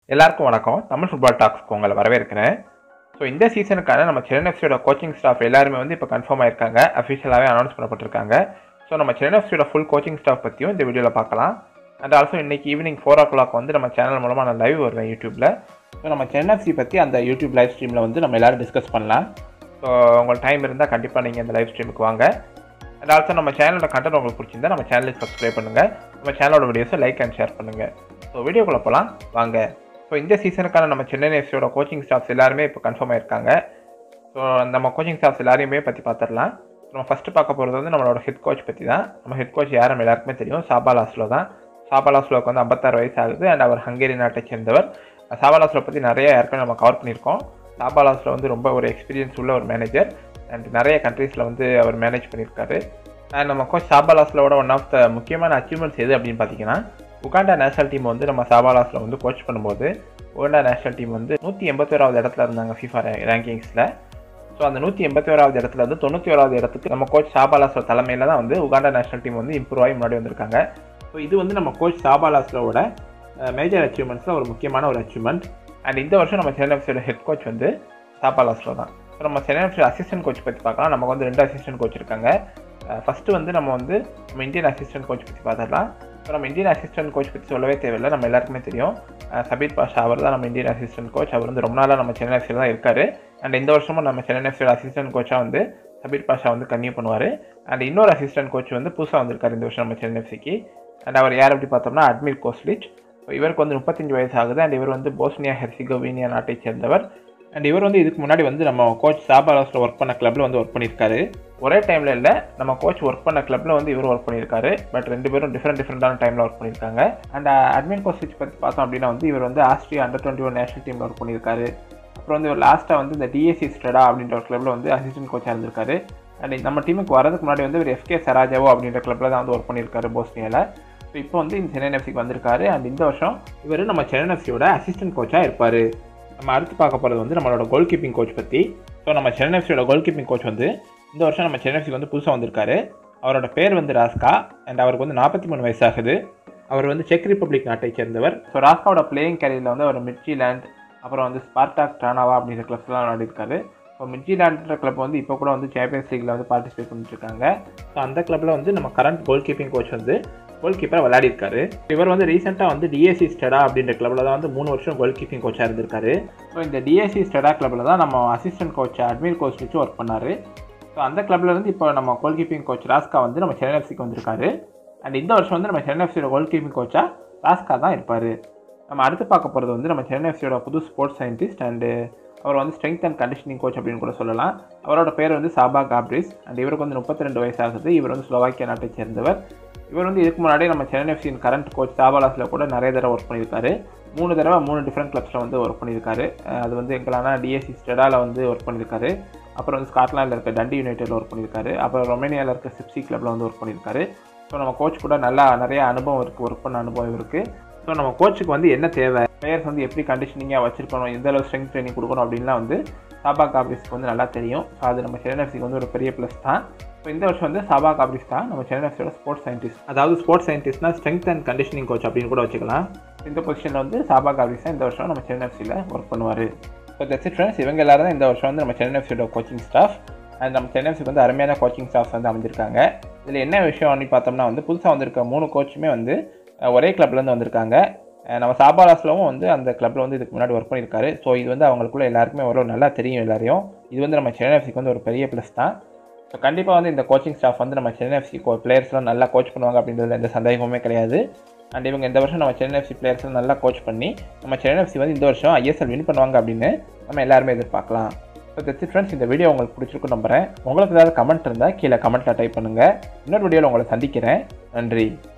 எல்லாருக்கும் வணக்கம் தமிழ் ஃபுட்பால் டாக்ஸ்க்கு உங்களை வரவேற்கிறேன் ஸோ இந்த சீசனுக்கான நம்ம சென்னை எஃப்சியோட கோச்சிங் ஸ்டாஃப் எல்லாருமே வந்து இப்போ கன்ஃபார்ம் ஆயிருக்காங்க அஃபிஷியலாகவே அனௌன்ஸ் பண்ணப்பட்டிருக்காங்க ஸோ நம்ம சென்னை எஃப்சியோட ஃபுல் கோச்சிங் ஸ்டாஃப் பற்றியும் இந்த வீடியோவில் பார்க்கலாம் அண்ட் ஆல்சோ இன்னைக்கு ஈவினிங் ஃபோர் ஓ கிளாக் வந்து நம்ம சேனல் மூலமாக நான் லைவ் வருவேன் யூடியூப்பில் ஸோ நம்ம சென்னை எஃப்சி பற்றி அந்த யூடியூப் லைவ் ஸ்ட்ரீமில் வந்து நம்ம எல்லாரும் டிஸ்கஸ் பண்ணலாம் ஸோ உங்களுக்கு டைம் இருந்தால் கண்டிப்பாக நீங்கள் இந்த லைவ் ஸ்ட்ரீமுக்கு வாங்க அண்ட் ஆல்சோ நம்ம சேனலோட கண்டென்ட் உங்களுக்கு பிடிச்சிருந்தா நம்ம சேனலுக்கு சப்ஸ்கிரைப் பண்ணுங்கள் நம்ம சேனலோட வீடியோஸை லைக் அண்ட் ஷேர் பண்ணுங்கள் ஸோ வீடியோக்குள்ளே போகலாம் வாங்க ஸோ இந்த சீசனுக்கான நம்ம சென்னை எஃப்சியோட கோச்சிங் ஸ்டாஃப்ஸ் எல்லாருமே இப்போ கன்ஃபார்ம் ஆயிருக்காங்க ஸோ நம்ம கோச்சிங் ஸ்டாஃப்ஸ் எல்லாரையுமே பற்றி பார்த்துடலாம் நம்ம ஃபஸ்ட்டு பார்க்க போகிறது வந்து நம்மளோட ஹெட் கோச் பற்றி தான் நம்ம ஹெட் கோச் யாரும் எல்லாருக்குமே தெரியும் சாபா லாஸ்லோ தான் சாபா லாஸ்லோக்கு வந்து ஐம்பத்தாறு வயசு ஆகுது அண்ட் அவர் ஹங்கேரி நாட்டை சேர்ந்தவர் சாபா லாஸ்லோ பற்றி நிறைய ஏற்கனவே நம்ம கவர் பண்ணியிருக்கோம் சாபா லாஸ்லோ வந்து ரொம்ப ஒரு எக்ஸ்பீரியன்ஸ் உள்ள ஒரு மேனேஜர் அண்ட் நிறைய கண்ட்ரீஸில் வந்து அவர் மேனேஜ் பண்ணியிருக்காரு அண்ட் நம்ம கோச் சாபா லாஸ்லோட ஒன் ஆஃப் த முக்கியமான அச்சீவ்மெண்ட்ஸ் எது அப்படின்னு பார்த்தீங்கன்னா உகாண்டா நேஷனல் டீம் வந்து நம்ம சாபாலாஸில் வந்து கோச் பண்ணும்போது உகாண்டா நேஷனல் டீம் வந்து நூற்றி எண்பத்தோராவது இடத்துல இருந்தாங்க ஃபிஃபா ரேங்கிங்ஸில் ஸோ அந்த நூற்றி எண்பத்தோராவது இடத்துல இருந்து தொண்ணூற்றி ஓராவது இடத்துக்கு நம்ம கோச் சாபாலாஸோட தலைமையில் தான் வந்து உகாண்டா நேஷனல் டீம் வந்து இம்ப்ரூவ் ஆகி முன்னாடி வந்திருக்காங்க ஸோ இது வந்து நம்ம கோச் சாபாலாஸ்லோட மேஜர் அச்சீவ்மெண்ட்ஸில் ஒரு முக்கியமான ஒரு அச்சீவ்மெண்ட் அண்ட் இந்த வருஷம் நம்ம சென்னை எஃப்சியோட ஹெட் கோச் வந்து சாபாலாஸ்லோ தான் ஸோ நம்ம சென்னை எஃப்சியோட அசிஸ்டன்ட் கோச் பற்றி பார்க்கலாம் நமக்கு வந்து ரெண்டு அசிஸ்டன்ட் கோச் இருக்காங்க ஃபஸ்ட்டு வந்து நம்ம வந்து நம்ம இந்தியன் அசிஸ்டன்ட் கோச் பற்றி பார்த்துடலாம் ஸோ நம்ம இந்தியன் அசிஸ்டன்ட் கோச் பற்றி சொல்லவே தேவையில்லை நம்ம எல்லாருக்குமே தெரியும் சபீர் பாஷா அவர் தான் நம்ம இந்தியன் அசிஸ்டன்ட் கோச் அவர் வந்து ரொம்ப நாளாக நம்ம சென்னை எஃப்சியில் தான் இருக்கார் அண்ட் இந்த வருஷமும் நம்ம சென்னை எஃப்சியோட அசிஸ்டன்ட் கோச்சாக வந்து சபீர் பாஷா வந்து கன்னியூ பண்ணுவார் அண்ட் இன்னொரு அசிஸ்டன்ட் கோச் வந்து புதுசாக வந்திருக்காரு இந்த வருஷம் நம்ம சென்னை எஃப்சிக்கு அண்ட் அவர் யார் எப்படி பார்த்தோம்னா அட்மிர் கோஸ்லிச் ஸோ இவருக்கு வந்து முப்பத்தஞ்சு வயசு ஆகுது அண்ட் இவர் வந்து போஸ்னியா ஹெர்சிகோவினியா நாட்டை சேர்ந்தவர் அண்ட் இவர் வந்து இதுக்கு முன்னாடி வந்து நம்ம கோச் சாபாலாஸில் ஒர்க் பண்ண கிளப்பில் வந்து ஒர்க் பண்ணியிருக்காரு ஒரே டைமில் இல்லை நம்ம கோச் ஒர்க் பண்ண கிளப்பில் வந்து இவர் ஒர்க் பண்ணியிருக்காரு பட் ரெண்டு பேரும் டிஃப்ரெண்ட் டிஃப்ரெண்டான டைமில் ஒர்க் பண்ணியிருக்காங்க அண்ட் அட்மின் கோஸ்டிச் பற்றி பார்த்தோம் அப்படின்னா வந்து இவர் வந்து Austria under twenty one national டீமில் ஒர்க் பண்ணியிருக்காரு அப்புறம் வந்து இவர் லாஸ்ட்டாக வந்து இந்த டிஎஸ்சி ஸ்டடா அப்படின்ற ஒரு கிளப்பில் வந்து அசிஸ்டன்ட் கோச்சாக இருந்திருக்காரு அண்ட் நம்ம டீமுக்கு வரதுக்கு முன்னாடி வந்து இவர் எஃப்கே சராஜாவோ அப்படின்ற கிளப்பில் தான் வந்து ஒர்க் பண்ணியிருக்காரு போஸ்னியாவில் ஸோ இப்போ வந்து இந்த சென்னை எஃப்சிக்கு வந்திருக்காரு அண்ட் இந்த வருஷம் இவர் நம்ம சென்னை எஃப்சியோட அசிஸ்டன்ட் கோச்சாக இருப்பார் நம்ம அடுத்து பார்க்க போகிறது வந்து நம்மளோட கோல் கீப்பிங் கோச் பற்றி ஸோ நம்ம சென்னை எஃப்சியோட கோல் கீப்பிங் கோச் வந்து இந்த வருஷம் நம்ம சென்னை எஃப்சிக்கு வந்து புதுசாக வந்திருக்காரு அவரோட பேர் வந்து ராஸ்கா அண்ட் அவருக்கு வந்து நாற்பத்தி மூணு வயசாகுது அவர் வந்து செக் ரிப்பப்ளிக் நாட்டை சேர்ந்தவர் ஸோ ராஸ்காவோட பிளேயிங் கேரியரில் வந்து அவர் மிர்ச்சிலேண்ட் அப்புறம் வந்து ஸ்பார்டாக் ட்ரானாவா அப்படின்ற கிளப்ஸ்லாம் விளையாடிருக்காரு ஸோ மிர்ச்சிலேண்ட்ன்ற கிளப் வந்து இப்போ கூட வந்து சாம்பியன்ஸ் லீக்கில் வந்து பார்ட்டிசிபேட் பண்ணிட்டு இருக்காங்க ஸோ அந்த கிளப்பில் வந்து நம்ம கரண்ட் கோல் கீப்பிங் கோச் வந்து கோல் கீப்பர் விளையாடிருக்காரு இவர் வந்து ரீசெண்டாக வந்து டிஎஸ்சி ஸ்டடா அப்படின்ற கிளப்பில் தான் வந்து மூணு வருஷம் கோல் கீப்பிங் கோச்சாக இருந்திருக்காரு ஸோ இந்த டிஎஸ்சி ஸ்டடா கிளப்பில் தான் நம்ம அசிஸ்டன்ட் கோச் அட்மிர் கோச் வச்சு ஒர்க் பண்ணார் ஸோ அந்த கிளப்ல இருந்து இப்போ நம்ம கோல் கீப்பிங் கோச் ராஸ்கா வந்து நம்ம சென்னை எஃப்சிக்கு வந்திருக்காரு அண்ட் இந்த வருஷம் வந்து நம்ம சென்னை எஃப்சியோட கோல் கீப்பிங் கோச்சாக ராஸ்கா தான் இருப்பார் நம்ம அடுத்து பார்க்க போகிறது வந்து நம்ம சென்னை எஃப்சியோட புது ஸ்போர்ட்ஸ் சயின்டிஸ்ட் அண்டு அவர் வந்து ஸ்ட்ரென்த் அண்ட் கண்டிஷனிங் கோச் அப்படின்னு கூட சொல்லலாம் அவரோட பேர் வந்து சாபா காப்ரிஸ் அண்ட் இவருக்கு வந்து முப்பத்தி ரெண்டு வயசு ஆகுது இவர் வந்து ஸ்லோவாக்கியா நாட்டை சேர்ந்தவர் இவர் வந்து இதுக்கு முன்னாடி நம்ம சென்னை எஃப்சியின் கரண்ட் கோச் சாபாலாஸில் கூட நிறைய தடவை ஒர்க் பண்ணியிருக்காரு மூணு தடவை மூணு டிஃப்ரெண்ட் கிளப்ஸில் வந்து ஒர்க் பண்ணியிருக்காரு அது வந்து எங்களானா டிஎஸ்சி ஸ்டெடாவில் வந்து ஒர்க் பண்ணியிருக்காரு அப்புறம் வந்து ஸ்காட்லாண்டில் இருக்க டண்டி யுனைடெடில் ஒர்க் பண்ணியிருக்காரு அப்புறம் ரொமேனியாவில் இருக்க சிப்சி கிளப்பில் வந்து ஒர்க் பண்ணியிருக்காரு ஸோ நம்ம கோச் கூட நல்லா நிறைய அனுபவம் இருக்குது ஒர்க் பண்ண அனுபவம் இருக்குது ஸோ நம்ம கோச்சுக்கு வந்து என்ன தேவை பிளேயர்ஸ் வந்து எப்படி கண்டிஷனிங்காக வச்சிருக்கணும் எந்த அளவு ஸ்ட்ரென்த் ட்ரைனிங் கொடுக்கணும் அப்படின்லாம் வந்து சாபா காப்ரிஸ்க்கு வந்து நல்லா தெரியும் ஸோ அது நம்ம சென்னை எஃப்சிக்கு வந்து ஒரு பெரிய ப்ளஸ் தான் ஸோ இந்த வருஷம் வந்து சபா காப்ரிஸ் தான் நம்ம சென்னை எஃப்சியோட ஸ்போர்ட்ஸ் சயின்டிஸ்ட் அதாவது ஸ்போர்ட்ஸ் சயின்டிஸ்ட்னா ஸ்ட்ரென்த் அண்ட் கண்டிஷனிங் கோச் அப்படின்னு கூட வச்சுக்கலாம் இந்த பொசிஷனில் வந்து சாபா காப்ரிஸ் தான் இந்த வருஷம் நம்ம சென்னை எஃப்சியில் ஒர்க் பண்ணுவார் ஸோ தட்ஸ் இட் ஃப்ரெண்ட்ஸ் இவங்க எல்லாரும் தான் இந்த வருஷம் வந்து நம்ம சென்னை எஃப்சியோட கோச்சிங் ஸ்டாஃப் அண்ட் நம்ம சென்னை எஃப்சிக்கு வந்து அருமையான கோச்சிங் ஸ்டாஃப்ஸ் வந்து அமைஞ்சிருக்காங்க இதில் என்ன விஷயம் அப்படின்னு பார்த்தோம்னா வந்து புதுசாக வந்திருக்க மூணு கோச்சுமே வந்து ஒரே கிளப்லேருந்து வந்திருக்காங்க நம்ம சாபாலாஸ்லவும் வந்து அந்த கிளப்பில் வந்து இதுக்கு முன்னாடி ஒர்க் பண்ணியிருக்காரு ஸோ இது வந்து அவங்களுக்குள்ள எல்லாருக்குமே ஒரு நல்லா தெரியும் எல்லாரையும் இது வந்து நம்ம சென்னை எஃப்சிக்கு வந்து ஒரு பெரிய ப்ளஸ் தான் ஸோ கண்டிப்பாக வந்து இந்த கோச்சிங் ஸ்டாஃப் வந்து நம்ம சென்னை எஃப்சி கோ பிளேயர்ஸ்லாம் நல்லா கோச் பண்ணுவாங்க அப்படின்றதுல எந்த சந்தேகமுமே கிடையாது அண்ட் இவங்க இந்த வருஷம் நம்ம சென்னை எஃப்சி பிளேயர்ஸ்லாம் நல்லா கோச் பண்ணி நம்ம சென்னை எஃப்சி வந்து இந்த வருஷம் ஐஎஸ்எல் வின் பண்ணுவாங்க அப்படின்னு நம்ம எல்லாருமே எதிர்பார்க்கலாம் ஸோ தட்ஸ் ஃப்ரெண்ட்ஸ் இந்த வீடியோ உங்களுக்கு பிடிச்சிருக்கும் நம்புறேன் உங்களுக்கு ஏதாவது கமெண்ட் இருந்தால் கீழே கமெண்ட்டில் டைப் பண்ணுங்கள் இன்னொரு வீடியோவில் உங்களை சந்திக்கிறேன் நன்றி